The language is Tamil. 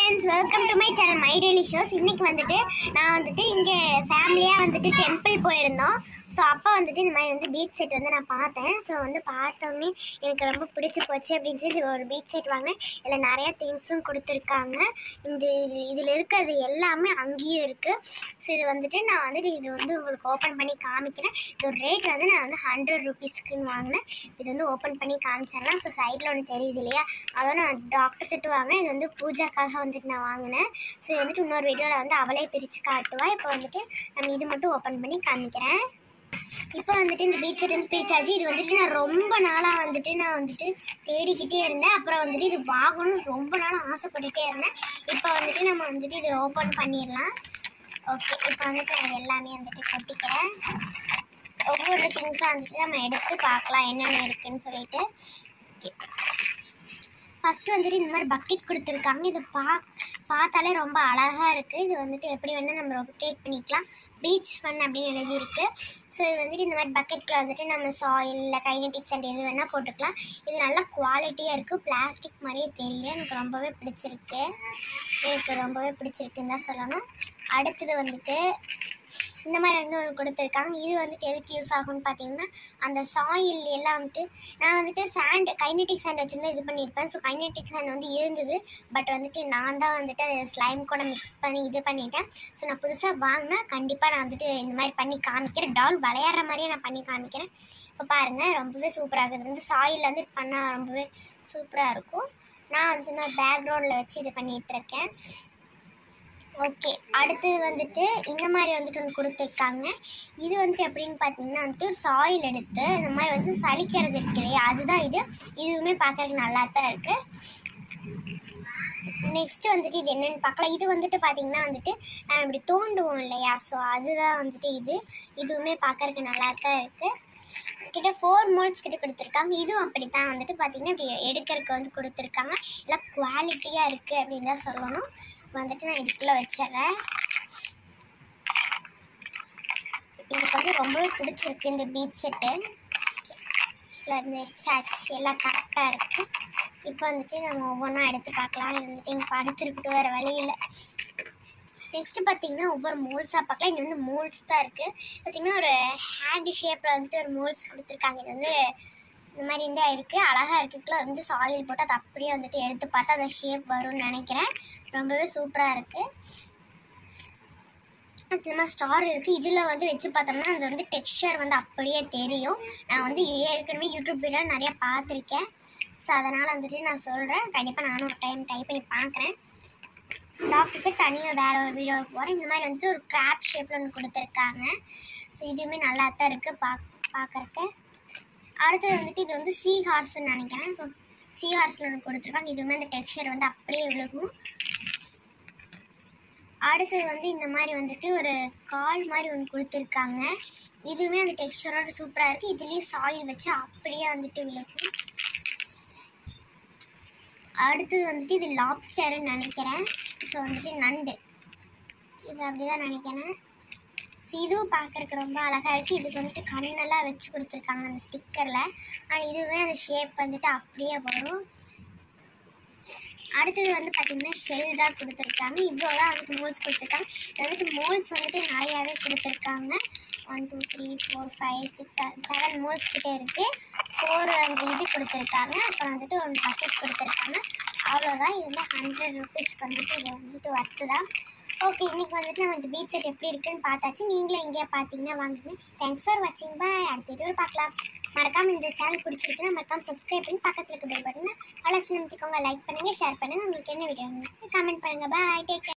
friends welcome to my channel my daily shows இன்னைக்கு வந்துட்டு நான் வந்துட்டு இங்கே ஃபேமிலியாக வந்துட்டு டெம்பிள் போயிருந்தோம் ஸோ அப்போ வந்துட்டு இந்த மாதிரி வந்து பீச் செட் வந்து நான் பார்த்தேன் ஸோ வந்து பார்த்தோன்னே எனக்கு ரொம்ப பிடிச்சி போச்சு அப்படின்னு சொல்லி ஒரு பீச் செட் வாங்கினேன் இதில் நிறைய திங்ஸும் கொடுத்துருக்காங்க இந்த இதில் இருக்கிறது எல்லாமே அங்கேயும் இருக்குது ஸோ இது வந்துட்டு நான் வந்துட்டு இது வந்து உங்களுக்கு ஓப்பன் பண்ணி காமிக்கிறேன் இதோட ரேட் வந்து நான் வந்து ஹண்ட்ரட் ருபீஸ்க்குன்னு வாங்கினேன் இது வந்து ஓப்பன் பண்ணி காமிச்சிடலாம் ஸோ சைடில் ஒன்று தெரியுது இல்லையா அதோட நான் டாக்டர் செட்டு வாங்கினேன் இது வந்து பூஜாக்காக வந்துட்டு நான் வாங்கினேன் ஸோ இது வந்துட்டு இன்னொரு வீடியோவில் வந்து அவளே பிரித்து காட்டுவா இப்போ வந்துட்டு நம்ம இது மட்டும் ஓப்பன் பண்ணி காமிக்கிறேன் இப்போ வந்துட்டு இந்த பீச் செட் வந்து பிரிச்சாச்சு இது வந்துட்டு நான் ரொம்ப நாளாக வந்துட்டு நான் வந்துட்டு தேடிக்கிட்டே இருந்தேன் அப்புறம் வந்துட்டு இது வாங்கணும்னு ரொம்ப நாளாக ஆசைப்பட்டுட்டே இருந்தேன் இப்போ வந்துட்டு நம்ம வந்துட்டு இது ஓப்பன் பண்ணிடலாம் ஓகே இப்போ வந்துட்டு நான் இது எல்லாமே வந்துட்டு கொட்டிக்கிறேன் ஒவ்வொரு திங்ஸாக வந்துட்டு நம்ம எடுத்து பார்க்கலாம் என்னென்ன இருக்குன்னு சொல்லிட்டு ஓகே ஃபஸ்ட்டு வந்துட்டு இந்த மாதிரி பக்கெட் கொடுத்துருக்காங்க இது பா பார்த்தாலே ரொம்ப அழகாக இருக்குது இது வந்துட்டு எப்படி வேணால் நம்ம ரொட்டேட் பண்ணிக்கலாம் பீச் ஃபன் அப்படின்னு எழுதியிருக்கு ஸோ இது வந்துட்டு இந்த மாதிரி பக்கெட்டில் வந்துட்டு நம்ம சாயில் இல்லை கைனட்டிக்ஸ் அண்ட் எது வேணால் போட்டுக்கலாம் இது நல்லா குவாலிட்டியாக இருக்குது பிளாஸ்டிக் மாதிரியே தெரியல எனக்கு ரொம்பவே பிடிச்சிருக்கு எனக்கு ரொம்பவே பிடிச்சிருக்குன்னு தான் சொல்லணும் அடுத்தது வந்துட்டு இந்த மாதிரி வந்து ஒன்று கொடுத்துருக்காங்க இது வந்துட்டு எதுக்கு யூஸ் ஆகும்னு பார்த்தீங்கன்னா அந்த சாயில் எல்லாம் வந்துட்டு நான் வந்துட்டு சாண்ட் கைனெட்டிக் சாண்ட் வச்சுருந்து இது பண்ணியிருப்பேன் ஸோ கைனெட்டிக் சாண்ட் வந்து இருந்தது பட் வந்துட்டு நான் தான் வந்துட்டு அது ஸ்லைம் கூட மிக்ஸ் பண்ணி இது பண்ணிட்டேன் ஸோ நான் புதுசாக வாங்கினா கண்டிப்பாக நான் வந்துட்டு இந்த மாதிரி பண்ணி காமிக்கிறேன் டால் விளையாடுற மாதிரியே நான் பண்ணி காமிக்கிறேன் இப்போ பாருங்கள் ரொம்பவே சூப்பராக இருக்குது வந்து சாயில் வந்து பண்ணால் ரொம்பவே சூப்பராக இருக்கும் நான் வந்துட்டு இந்த பேக்ரவுண்டில் வச்சு இது பண்ணிகிட்ருக்கேன் ஓகே அடுத்தது வந்துட்டு இந்த மாதிரி வந்துட்டு ஒன்று கொடுத்துருக்காங்க இது வந்துட்டு எப்படின்னு பார்த்தீங்கன்னா வந்துட்டு ஒரு சாயில் எடுத்து இந்த மாதிரி வந்து சலிக்கிறது இருக்கு இல்லையா அதுதான் இது இதுவுமே பார்க்கறதுக்கு நல்லா தான் இருக்குது நெக்ஸ்ட் வந்துட்டு இது என்னென்னு பார்க்கலாம் இது வந்துட்டு பார்த்தீங்கன்னா வந்துட்டு நம்ம இப்படி தோண்டுவோம் இல்லையா ஸோ அதுதான் வந்துட்டு இது இதுவுமே பார்க்கறதுக்கு நல்லா தான் இருக்குது கிட்ட ஃபோர் மோல்ஸ் கிட்ட கொடுத்துருக்காங்க இதுவும் அப்படி தான் வந்துட்டு பார்த்தீங்கன்னா இப்படி எடுக்கிறதுக்கு வந்து கொடுத்துருக்காங்க எல்லாம் குவாலிட்டியாக இருக்குது அப்படின்னு தான் சொல்லணும் இப்போ வந்துட்டு நான் இதுக்குள்ளே வச்சிடுறேன் எனக்கு வந்து ரொம்பவே பிடிச்சிருக்கு இந்த பீச் செட்டு இந்த சர்ச் எல்லாம் கரெக்டாக இருக்குது இப்போ வந்துட்டு நம்ம ஒவ்வொன்றா எடுத்து பார்க்கலாம் இது வந்துட்டு இங்கே படுத்துருக்கிட்டு வேறு வழியில் நெக்ஸ்ட்டு பார்த்தீங்கன்னா ஒவ்வொரு மோல்ஸாக பார்க்கலாம் இங்கே வந்து மோல்ஸ் தான் இருக்குது பார்த்தீங்கன்னா ஒரு ஹேண்ட் ஷேப்பில் வந்துட்டு ஒரு மோல்ஸ் கொடுத்துருக்காங்க இது வந்து இந்த மாதிரி இருந்தால் இருக்குது அழகாக இருக்குக்குள்ள வந்து சாயில் போட்டு அது அப்படியே வந்துட்டு எடுத்து பார்த்தா அந்த ஷேப் வரும்னு நினைக்கிறேன் ரொம்பவே சூப்பராக இருக்குது அது மாதிரி ஸ்டார் இருக்குது இதில் வந்து வச்சு பார்த்தோம்னா அது வந்து டெக்ஸ்சர் வந்து அப்படியே தெரியும் நான் வந்து ஏற்கனவே யூடியூப் வீடியோ நிறைய பார்த்துருக்கேன் ஸோ அதனால் வந்துட்டு நான் சொல்கிறேன் கண்டிப்பாக நானும் ஒரு டைம் ட்ரை பண்ணி பார்க்குறேன் டாக்டர்ஸே தனியாக வேறு ஒரு வீடியோ போகிறேன் இந்த மாதிரி வந்துட்டு ஒரு கிராப் ஷேப்பில் ஒன்று கொடுத்துருக்காங்க ஸோ இதுவுமே நல்லா தான் இருக்குது பா பார்க்குறக்கு அடுத்தது வந்துட்டு இது வந்து சீ ஹார்ஸ்ன்னு நினைக்கிறேன் ஸோ சீ ஹார்ஸில் ஒன்று கொடுத்துருக்காங்க இதுவுமே அந்த டெக்ஸ்சர் வந்து அப்படியே விழுகும் அடுத்தது வந்து இந்த மாதிரி வந்துட்டு ஒரு கால் மாதிரி ஒன்று கொடுத்துருக்காங்க இதுவுமே அந்த டெக்ஸ்சரோட சூப்பராக இருக்குது இதுலேயும் சாயில் வச்சு அப்படியே வந்துட்டு விழுகும் அடுத்தது வந்துட்டு இது லாப்ஸ்டர்னு நினைக்கிறேன் ஸோ வந்துட்டு நண்டு இது அப்படி தான் நினைக்கிறேன் ஸோ இதுவும் பார்க்குறக்கு ரொம்ப அழகாக இருக்குது இதுக்கு வந்துட்டு கண்ணெல்லாம் வச்சு கொடுத்துருக்காங்க அந்த ஸ்டிக்கரில் ஆனால் இதுவுமே அந்த ஷேப் வந்துட்டு அப்படியே வரும் அடுத்தது வந்து பார்த்திங்கன்னா ஷெல் தான் கொடுத்துருக்காங்க இவ்வளோ தான் வந்துட்டு மோல்ஸ் கொடுத்துருக்காங்க இது வந்துட்டு மோல்ஸ் வந்துட்டு நிறையாவே கொடுத்துருக்காங்க one two three four five six seven seven moles கிட்டே இருக்குது ஃபோர் அந்த இது கொடுத்துருக்காங்க அப்புறம் வந்துட்டு ஒன்று பக்கெட் கொடுத்துருக்காங்க அவ்வளோதான் இது வந்து ஹண்ட்ரட் ருபீஸ்க்கு வந்துட்டு இது வந்துட்டு ஒர்த்து தான் ஓகே இன்னைக்கு வந்துட்டு நம்ம இந்த பீச் செட் எப்படி இருக்குன்னு பார்த்தாச்சு நீங்களும் எங்கேயா பார்த்தீங்கன்னா வாங்குங்க தேங்க்ஸ் ஃபார் வாட்சிங் பாய் அடுத்த வீடியோவில் பார்க்கலாம் மறக்காம இந்த சேனல் பிடிச்சிருக்குன்னா மறக்காம சப்ஸ்கிரைப் பண்ணி பக்கத்தில் இருக்க பெல் பட்டனை அலட்சணம் லைக் பண்ணுங்கள் ஷேர் பண்ணுங்கள் உங்களுக்கு என்ன வீடியோ கமெண்ட் பண்ணுங்கள் பாய் டேக்